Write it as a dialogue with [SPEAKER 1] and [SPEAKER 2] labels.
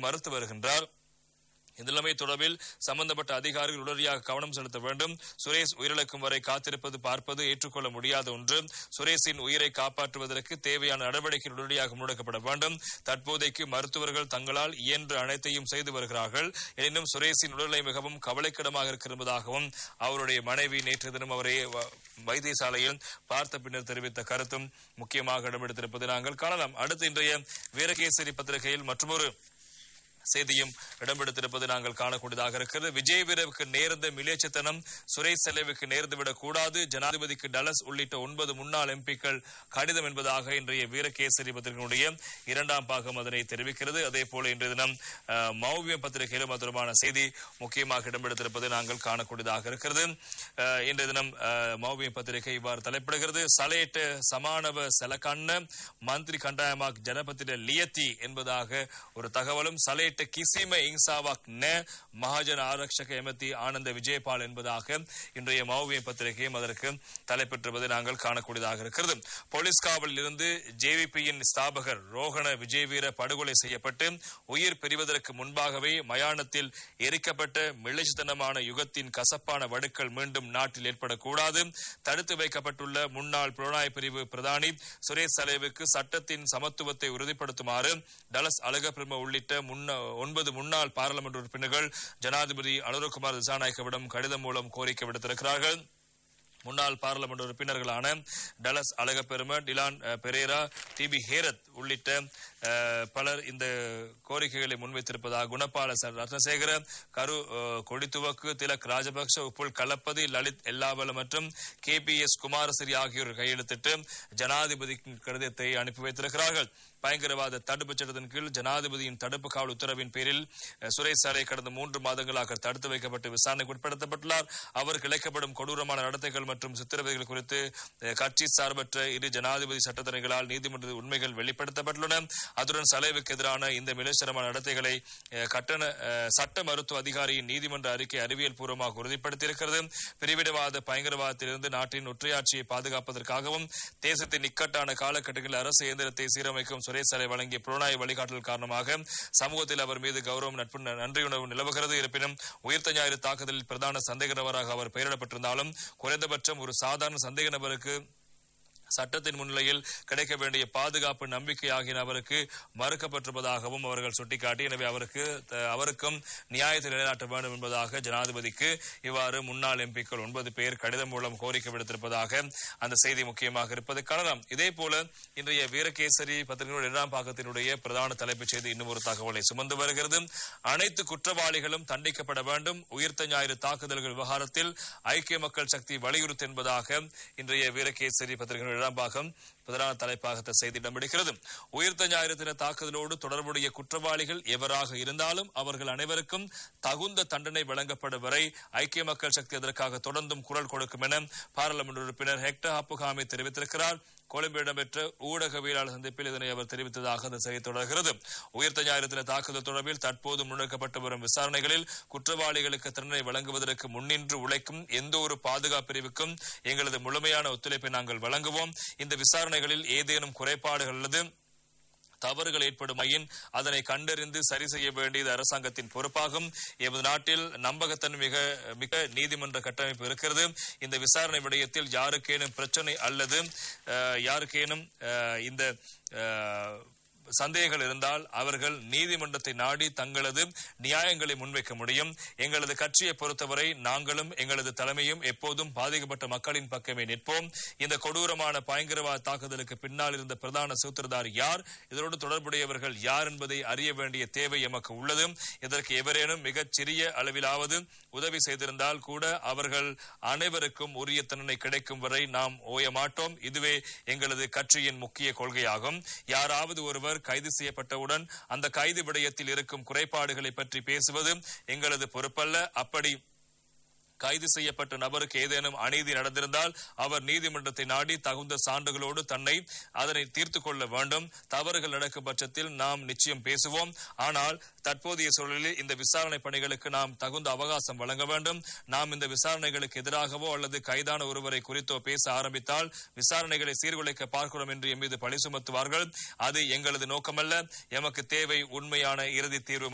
[SPEAKER 1] மறுத்து வருகின்றார் இந்த நிலைமை தொடர்பில் சம்பந்தப்பட்ட அதிகாரிகள் உடனடியாக கவனம் செலுத்த வேண்டும் சுரேஷ் உயிரிழக்கும் வரை காத்திருப்பது பார்ப்பது ஏற்றுக்கொள்ள முடியாத ஒன்று சுரேஷின் உயிரை காப்பாற்றுவதற்கு தேவையான நடவடிக்கை உடனடியாக முன்னெடுக்கப்பட வேண்டும் தற்போதைக்கு மருத்துவர்கள் தங்களால் இயன்ற அனைத்தையும் செய்து வருகிறார்கள் எனினும் சுரேஷின் உடல்நிலை மிகவும் கவலைக்கிடமாக இருக்கிறதாகவும் அவருடைய மனைவி நேற்று தினம் அவரை வ- வைத்தியசாலையில் பார்த்த பின்னர் தெரிவித்த கருத்தும் முக்கியமாக இடம்பெடுத்திருப்பதை நாங்கள் காணலாம் அடுத்து இன்றைய வீரகேசரி பத்திரிகையில் மற்றொரு செய்தியும் இடம்பெடுத்திருப்பது நாங்கள் காணக்கூடியதாக இருக்கிறது விஜய் வீரவுக்கு நேர்ந்த மிலேச்சத்தனம் சுரேஷ் செலவுக்கு நேர்ந்துவிடக் கூடாது ஜனாதிபதிக்கு டலஸ் உள்ளிட்ட ஒன்பது முன்னாள் எம்பிக்கள் கடிதம் என்பதாக இன்றைய வீரகேசரி பத்திரிகையினுடைய இரண்டாம் பாகம் அதனை தெரிவிக்கிறது அதே போல இன்றைய தினம் அஹ், மௌவியம் பத்திரிகையிலும் அது தொடர்பான செய்தி முக்கியமாக இடம்பெடுத்திருப்பது நாங்கள் காணக்கூடியதாக இருக்கிறது அஹ், இன்றைய தினம் அஹ், மௌவியம் பத்திரிகை இவ்வாறு தலைப்பிடுகிறது சலேட் சமானவ செலக்கண்ண மந்திரி கண்டாயமாக் ஜனபத்திர லியத்தி என்பதாக ஒரு தகவலும் சலேட் கிசிம இங்சாவாக் ந மகாஜன ஆரக்ஷக எமதி ஆனந்த விஜயபால் என்பதாக இன்றைய மௌவியம் பத்திரிகையும் அதற்கு தலைப்பெற்றிருப்பதை நாங்கள் காணக்கூடியதாக இருக்கிறது போலீஸ் காவலில் இருந்து ஜேவிபியின் ஸ்தாபகர் ரோகண விஜயவீர படுகொலை செய்யப்பட்டு உயிர் பிரிவதற்கு முன்பாகவே மயானத்தில் எரிக்கப்பட்ட மிளிச்சுத்தனமான யுகத்தின் கசப்பான வடுக்கள் மீண்டும் நாட்டில் ஏற்படக்கூடாது தடுத்து வைக்கப்பட்டுள்ள முன்னாள் புலனாய் பிரிவு பிரதானி சுரேஷ் சலேவுக்கு சட்டத்தின் சமத்துவத்தை உறுதிப்படுத்துமாறு டலஸ் அழகப்பிரம உள்ளிட்ட முன்ன ஒன்பது முன்னாள் பாராளுமன்ற உறுப்பினர்கள் ஜனாதிபதி அனுரகுமார் திசாநாயக்கவிடம் கடிதம் மூலம் கோரிக்கை விடுத்திருக்கிறார்கள் முன்னாள் பாராளுமன்ற உறுப்பினர்களான டலஸ் அழகப்பெரும டிலான் அஹ், பெரேரா டிபி ஹேரத் உள்ளிட்ட அஹ், பலர் இந்த கோரிக்கைகளை முன்வைத்திருப்பதாக குணபால ச- ரத்னசேகர கரு அஹ், கொடித்துவக்கு திலக் ராஜபக்ஷ உப்புல் கலப்பதி லலித் எல்லாவல மற்றும் கே பி எஸ் குமாரசிறி ஆகியோர் கையெழுத்திட்டு ஜனாதிபதிக்கு கடிதத்தை அனுப்பி வைத்திருக்கிறார்கள் பயங்கரவாத தடுப்புச் சட்டத்தின் கீழ் ஜனாதிபதியின் தடுப்பு காவல் உத்தரவின் பேரில் அஹ், சுரேஷ் சாலை கடந்த மூன்று மாதங்களாக தடுத்து வைக்கப்பட்டு விசாரணைக்கு உட்படுத்தப்பட்டுள்ளார் அவருக்கு இழைக்கப்படும் கொடூரமான நடத்தைகள் மற்றும் சித்திரவதைகள் குறித்து அஹ், கட்சி சார்பற்ற இரு ஜனாதிபதி சட்டத்தரணிகளால் நீதிமன்ற உண்மைகள் வெளிப்படுத்தப்பட்டுள்ளன அதுடன் சலைவுக்கு எதிரான இந்த மிலேச்சரமான நடத்தைகளை அஹ், கட்டண அஹ், சட்ட மருத்துவ அதிகாரியின் நீதிமன்ற அறிக்கை அறிவியல் பூர்வமாக உறுதிப்படுத்தியிருக்கிறது பிரிவினைவாத பயங்கரவாதத்திலிருந்து நாட்டின் ஒற்றையாட்சியை பாதுகாப்பதற்காகவும் தேசத்தின் இக்கட்டான காலகட்டங்களில் அரசு இயந்திரத்தை சீரமைக்கும் சுரேஷ் சாலை வழங்கிய புலனாய்வு வழிகாட்டல் காரணமாக சமூகத்தில் அவர் மீது கௌரவம் நட்பு நன்றியுணர்வு நிலவுகிறது இருப்பினும் உயிர்த்த ஞாயிறு தாக்குதலில் பிரதான சந்தேக நபராக அவர் பெயரிடப்பட்டிருந்தாலும் குறைந்தபட்சம் ஒரு சாதாரண சந்தேக நபருக்கு சட்டத்தின் முன்னிலையில் கிடைக்க வேண்டிய பாதுகாப்பு நம்பிக்கை ஆகியன அவருக்கு மறுக்கப்பட்டிருப்பதாகவும் அவர்கள் சுட்டிக்காட்டி எனவே அவருக்கு த- அவருக்கும் நியாயத்தை நிலைநாட்ட வேண்டும் என்பதாக ஜனாதிபதிக்கு இவ்வாறு முன்னாள் எம்பிக்கள் ஒன்பது பேர் கடிதம் மூலம் கோரிக்கை விடுத்திருப்பதாக அந்த செய்தி முக்கியமாக இருப்பதை காணலாம் இதே போல இன்றைய வீரகேசரி பத்திரிகையோட இரண்டாம் பாகத்தினுடைய பிரதான தலைப்புச் செய்தி இன்னும் ஒரு தகவலை சுமந்து வருகிறது அனைத்து குற்றவாளிகளும் தண்டிக்கப்பட வேண்டும் உயிர்த்த ஞாயிறு தாக்குதல்கள் விவகாரத்தில் ஐக்கிய மக்கள் சக்தி வலியுறுத்து என்பதாக இன்றைய வீரகேசரி பத்திரிகை இரண்டாம் பாகம் பிரதான தலைப்பாக இந்த செய்தி இடம்பிடிக்கிறது உயிர்த்த ஞாயிறு தின தாக்குதலோடு தொடர்புடைய குற்றவாளிகள் எவராக இருந்தாலும் அவர்கள் அனைவருக்கும் தகுந்த தண்டனை வழங்கப்படும் வரை ஐக்கிய மக்கள் சக்தி அதற்காக தொடர்ந்தும் குரல் கொடுக்கும் என பாராளுமன்ற உறுப்பினர் ஹெக்டர் அப்புகாமி தெரிவித்திருக்கிறார் கொழும்பில் இடம்பெற்ற ஊடகவியலாளர் சந்திப்பில் இதனை அவர் தெரிவித்ததாக அந்த செய்தி தொடர்கிறது உயிர்த்த ஞாயிறு தின தாக்குதல் தொடர்பில் தற்போது முன்னெடுக்கப்பட்டு வரும் விசாரணைகளில் குற்றவாளிகளுக்கு தண்டனை வழங்குவதற்கு முன்னின்று உழைக்கும் எந்த ஒரு பாதுகாப்பு பிரிவுக்கும் எங்களது முழுமையான ஒத்துழைப்பை நாங்கள் வழங்குவோம் இந்த விசாரணைகளில் ஏதேனும் குறைபாடுகள் அல்லது தவறுகள் ஏற்படுமாயின் அதனை கண்டறிந்து சரி செய்ய வேண்டியது அரசாங்கத்தின் பொறுப்பாகும் எமது நாட்டில் நம்பகத்தன்மை மிக மிக நீதிமன்ற கட்டமைப்பு இருக்கிறது இந்த விசாரணை விடயத்தில் யாருக்கேனும் பிரச்சனை அல்லது அஹ், யாருக்கேனும் அஹ், இந்த அஹ், சந்தேகங்கள் இருந்தால் அவர்கள் நீதிமன்றத்தை நாடி தங்களது நியாயங்களை முன்வைக்க முடியும் எங்களது கட்சியை பொறுத்தவரை நாங்களும் எங்களது தலைமையும் எப்போதும் பாதிக்கப்பட்ட மக்களின் பக்கமே நிற்போம் இந்த கொடூரமான பயங்கரவாத தாக்குதலுக்கு பின்னால் இருந்த பிரதான சூத்திரதார் யார் இதனோடு தொடர்புடையவர்கள் யார் என்பதை அறிய வேண்டிய தேவை எமக்கு உள்ளது இதற்கு எவரேனும் மிகச் சிறிய அளவிலாவது உதவி செய்திருந்தால் கூட அவர்கள் அனைவருக்கும் உரிய தண்டனை கிடைக்கும் வரை நாம் ஓய மாட்டோம் இதுவே எங்களது கட்சியின் முக்கிய கொள்கையாகும் யாராவது ஒருவர் கைது செய்யப்பட்டவுடன் அந்த கைது விடயத்தில் இருக்கும் குறைபாடுகளை பற்றி பேசுவது எங்களது பொறுப்பல்ல அப்படி கைது செய்யப்பட்ட நபருக்கு ஏதேனும் அநீதி நடந்திருந்தால் அவர் நீதிமன்றத்தை நாடி தகுந்த சான்றுகளோடு தன்னை அதனை தீர்த்து கொள்ள வேண்டும் தவறுகள் நடக்கும் பட்சத்தில் நாம் நிச்சயம் பேசுவோம் ஆனால் தற்போதைய சூழலில் இந்த விசாரணை பணிகளுக்கு நாம் தகுந்த அவகாசம் வழங்க வேண்டும் நாம் இந்த விசாரணைகளுக்கு எதிராகவோ அல்லது கைதான ஒருவரை குறித்தோ பேச ஆரம்பித்தால் விசாரணைகளை சீர்குலைக்க பார்க்கிறோம் என்று எம் மீது பழி சுமத்துவார்கள் அது எங்களது நோக்கமல்ல எமக்கு தேவை உண்மையான இறுதி தீர்வு